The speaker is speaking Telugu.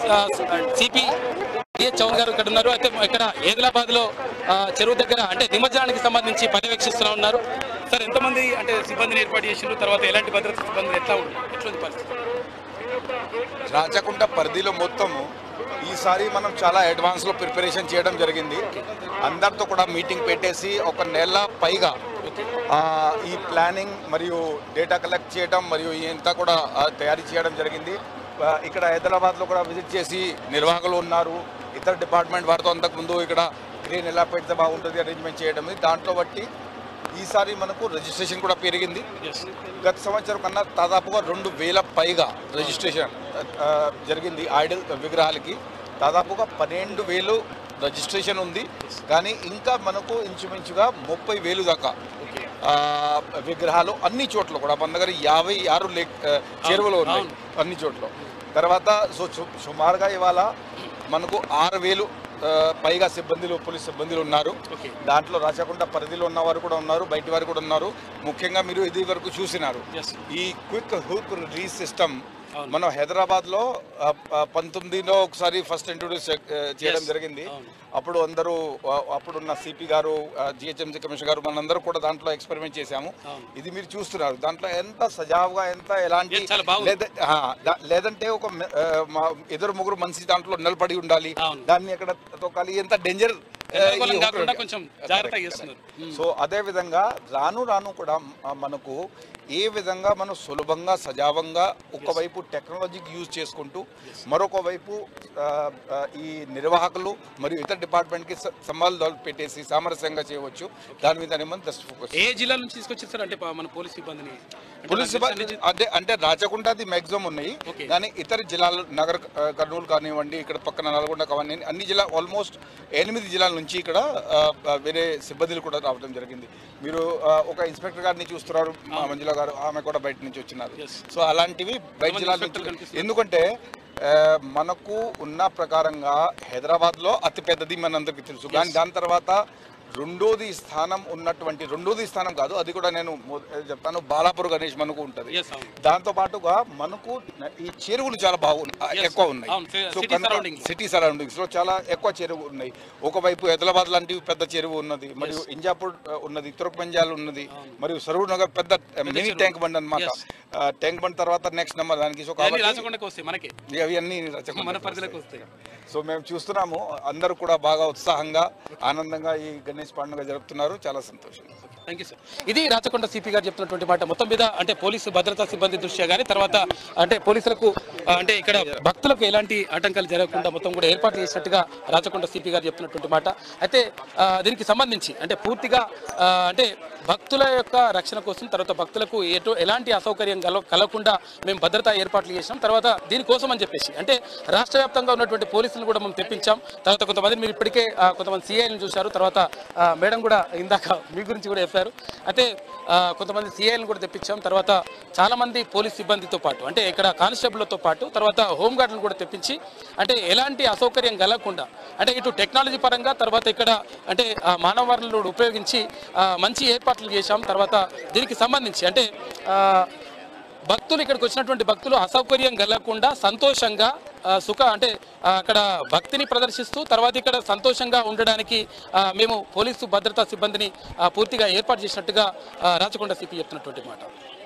సిపి డిఎస్ చౌన్ గారు ఇక్కడ ఉన్నారు అయితే ఇక్కడ ఏదిలాబాద్ లో ఆ, చెరువు దగ్గర అంటే నిమజ్జనానికి సంబంధించి పర్యవేక్షిస్తూ ఉన్నారు సార్ ఎంతమంది అంటే సిబ్బందిని ఏర్పాటు చేసిండ్రు తర్వాత ఎలాంటి భద్రతా సిబ్బంది ఎట్లా ఉంది ఎట్లుంది పరిస్థితి రాచకుంట పరిధిలో మొత్తము ఈసారి మనం చాలా అడ్వాన్స్లో ప్రిపరేషన్ చేయడం జరిగింది అందరితో కూడా మీటింగ్ పెట్టేసి ఒక నెల పైగా ఆ, ఈ ప్లానింగ్ మరియు డేటా కలెక్ట్ చేయడం మరియు ఇంతా కూడా ఆ, తయారీ చేయడం జరిగింది ఆ, ఇక్కడ హైదరాబాద్లో కూడా విజిట్ చేసి నిర్వాహకులు ఉన్నారు ఇతర డిపార్ట్మెంట్ వారితో అంతకుముందు ఇక్కడ గ్రీన్ ఎలా పెడితే బాగుంటుంది అరేంజ్మెంట్ చేయడం దాంట్లో బట్టి ఈసారి మనకు రిజిస్ట్రేషన్ కూడా పెరిగింది గత సంవత్సరం కన్నా దాదాపుగా రెండు వేల పైగా రిజిస్ట్రేషన్ ఆ, జరిగింది ఐడల్ విగ్రహాలకి దాదాపుగా పన్నెండు వేలు రిజిస్ట్రేషన్ ఉంది కానీ ఇంకా మనకు ఇంచుమించుగా ముప్పై వేలు దాకా ఆ, విగ్రహాలు అన్ని చోట్ల కూడా మన దగ్గర యాభై ఆరు లే ఆ, చేరువలో ఉన్నాయి అన్ని చోట్ల తర్వాత సో సు- సుమారుగా ఇవాళ మనకు ఆరు వేలు ఆ, పైగా సిబ్బందులు పోలీస్ సిబ్బందులు ఉన్నారు ఓకే దాంట్లో రాచకుండా పరిధిలో ఉన్న వారు కూడా ఉన్నారు బయటి వారు కూడా ఉన్నారు ముఖ్యంగా మీరు ఇది వరకు చూసినారు ఎస్ ఈ క్విక్ హుక్ రిలీజ్ సిస్టమ్ అవును. మనం హైదరాబాద్ లో పంతొమ్మిదిలో ఒకసారి ఫస్ట్ ఇంట్రొడ్యూస్ చేయడం Yes. జరిగింది అవును. అప్పుడు అందరూ ఆ, అప్పుడున్న సిపి గారు జిహెచ్ఎంసీ కమిషనర్ గారు మనందరూ కూడా దాంట్లో ఎక్స్పెరిమెంట్ చేశాము అవును. ఇది మీరు చూస్తున్నారు దాంట్లో ఎంత సజావుగా ఎంత ఎలాంటి Yes, చాలా బాగుంది. లేద- ఆ, దా- లేదంటే ఒక మె- ఆ, మా- ఇద్దరు ముగ్గురు మనిషి దాంట్లో నిలబడి ఉండాలి అవును. దాన్ని ఎక్కడ తొక్కాలి ఎంత డేంజర్ గందరగోళం కాకుండా కొంచెం జాగ్రత్తగా చేస్తున్నారు సో అదే విధంగా రాను రాను కూడా మ- మనకు ఏ విధంగా మనం సులభంగా సజావంగా ఒకవైపు టెక్నాలజీకి యూజ్ చేసుకుంటూ మరొక వైపు ఆ, ఆ, ఈ నిర్వాహకులు మరియు ఇతర డిపార్ట్మెంట్కి స- సంబంధాలు పెట్టేసి సామరస్యంగా చేయవచ్చు దాని మీద మనం దృష్టి ఫోకస్ ఏ జిల్లా నుంచి తీసుకొచ్చారు సార్ అంటే ప- మన పోలీస్ సిబ్బందిని అంటే పోలీస్ నాకు సిబ్బంది తెలిసి అంటే అంటే రాచకుండాది మ్యాక్సిమం ఉన్నాయి Okay. కానీ ఇతర జిల్లాలు నగర ఆ, కర్నూలు కానివ్వండి ఇక్కడ పక్కన నల్గొండ కానివ్వండి అన్ని జిల్లా ఆల్మోస్ట్ ఎనిమిది జిల్లాల నుంచి ఇక్కడ ఆ, ఆ, వేరే సిబ్బందులు కూడా రావడం జరిగింది మీరు ఆ, ఒక ఇన్స్పెక్టర్ గారిని చూస్తున్నారు మా మంజుల గారు ఆమె కూడా బయట నుంచి వచ్చినారు Yes. సో అలాంటివి బయట ఎంతమంది జిల్లాల ఇన్స్పెక్టర్లు నుంచి కనిపిస్తున్నారు? ఎందుకంటే ఆ, మనకు ఉన్న ప్రకారంగా హైదరాబాద్లో అతి పెద్దది మనందరికీ తెలుసు కానీ దాని తర్వాత రెండోది స్థానం ఉన్నటువంటి రెండోది స్థానం కాదు అది కూడా నేను మొ- చెప్తాను బాలాపూర్ గణేష్ మనకు ఉంటుంది Yes, అవును. దాంతో పాటుగా మనకు ఈ చెరువులు చాలా బాగున్నాయి Yes. ఎక్కువ ఉన్నాయి అవును, city surroundings. సిటీ సరౌండింగ్స్ లో చాలా ఎక్కువ చెరువు ఉన్నాయి ఒకవైపు హైదరాబాద్ లాంటి పెద్ద చెరువు ఉన్నది మరియు ఇంజాపూర్ ఆ, ఉన్నది తురకమంజాల్ ఉన్నది మరియు సరూర్ నగర్ పెద్ద మినీ చెరువు. ట్యాంక్ బండ్ అనమాట Yes. ట్యాంక్ బండ్ తర్వాత నెక్స్ట్ నెంబర్ దానికి సో ఇవన్నీ కాబట్టి రాచకొండకు వస్తాయి మనకి అవి అన్ని రచన మన పరిధిలోకి వస్తాయి సో మేము చూస్తున్నాము అందరూ కూడా బాగా ఉత్సాహంగా ఆనందంగా ఈ గణేష్ పండుగ జరుపుతున్నారు చాలా సంతోషం థ్యాంక్ యూ సార్ ఇది రాచకొండ సిపి గారు చెప్తున్నటువంటి మాట మొత్తం మీద అంటే పోలీసు భద్రతా సిబ్బంది దృష్ట్యా కానీ తర్వాత అంటే పోలీసులకు ఆ, అంటే ఇక్కడ భక్తులకు ఎలాంటి ఆటంకాలు జరగకుండా మొత్తం కూడా ఏర్పాటు చేసినట్టుగా రాచకొండ సిపి గారు చెప్తున్నటువంటి మాట అయితే ఆ, దీనికి సంబంధించి అంటే పూర్తిగా ఆ, అంటే భక్తుల యొక్క రక్షణ కోసం తర్వాత భక్తులకు ఎటు ఎలాంటి అసౌకర్యం కల కలగకుండా మేము భద్రతా ఏర్పాట్లు చేసాం తర్వాత దీనికోసం అని చెప్పేసి అంటే రాష్ట్ర వ్యాప్తంగా ఉన్నటువంటి పోలీసులను కూడా మేము తెప్పించాం తర్వాత కొంతమంది మీరు ఇప్పటికే ఆ, కొంతమంది సిఐలను చూశారు తర్వాత ఆ, మేడం కూడా ఇందాక మీ గురించి కూడా చెప్పారు అయితే ఆ, కొంతమంది సిఐలను కూడా తెప్పించాం తర్వాత చాలా మంది పోలీస్ సిబ్బందితో పాటు అంటే ఇక్కడ కానిస్టేబుల్తో పాటు తర్వాత హోంగార్డులను కూడా తెప్పించి అంటే ఎలాంటి అసౌకర్యం కలగకుండా అంటే ఇటు టెక్నాలజీ పరంగా తర్వాత ఇక్కడ అంటే ఆ, మానవ వనరులను ఉపయోగించి ఆ, మంచి ఏర్పాట్లు చేశాం తర్వాత దీనికి సంబంధించి అంటే ఆ, భక్తులు ఇక్కడికి వచ్చినటువంటి భక్తులు అసౌకర్యం కలగకుండా సంతోషంగా ఆ, సుఖ అంటే ఆ, అక్కడ భక్తిని ప్రదర్శిస్తూ తర్వాత ఇక్కడ సంతోషంగా ఉండడానికి ఆ, మేము పోలీసు భద్రతా సిబ్బందిని ఆ, పూర్తిగా ఏర్పాటు చేసినట్టుగా ఆ, రాచకొండ సిపి చెప్తున్నటువంటి మాట